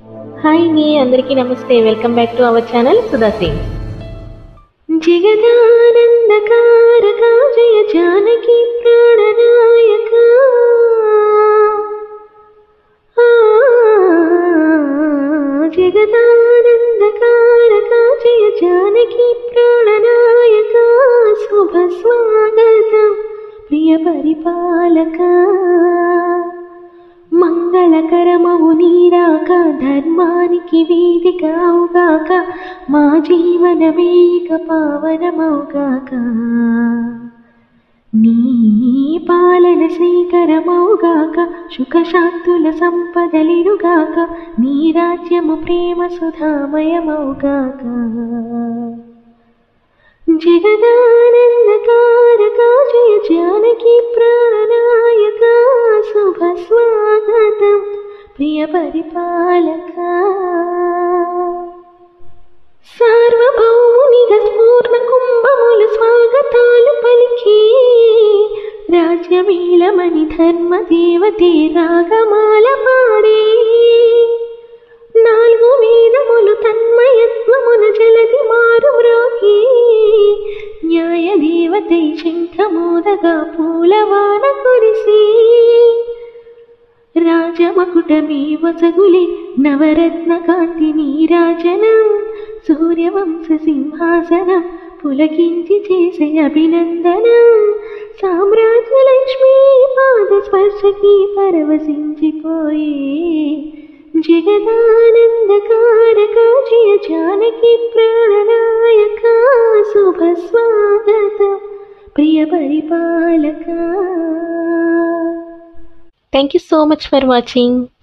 hi అండి అందరికీ నమస్తే welcome back to our channel Sudha Singh జగదానందకారక జయ జానకి ప్రాణనాయక ఆ, జగదానందకారక జయ జానకి ప్రాణనాయక శుభ స్వాగతం ప్రియ పరిపాలక మంగళకరమవు నీరాక ధర్మానికి వేదిక అవుగాక మా జీవనమేక పావనమవుగాక నీ పాలన శ్రీకరమవుగాక సుఖశాంతుల సంపదలిరుగాక నీ రాజ్యము ప్రేమ సుధామయమవుగాక జగదానందకారక జయ జానకి ప్రాణనాయక శుభ స్వాగతం ప్రియ పరిపాలక సార్వభౌమునిగా పూర్ణ కుంభములు స్వాగతాలు పలికి రాజ్యమీలమని ధర్మ దేవతే రాగమాల పాడే నాలుగు వేదములు తన్మయత్వమున జలది మారు మ్రోగి న్యాయ దేవతై శంఖమోదగా పూలవాన కురిసి రాజమకుటమీ వసగులే నవరత్న కాంతి నీరాజనం సూర్యవంశ సింహాసనం పులకించి చేసే అభినందనం సామ్రాజ్య లక్ష్మీ పాద స్పర్శకి పరవశించిపోయే జగదానందకారక జయ జానకి ప్రాణనాయక శుభ స్వాగత ప్రియ పరిపాలక thank you so much for watching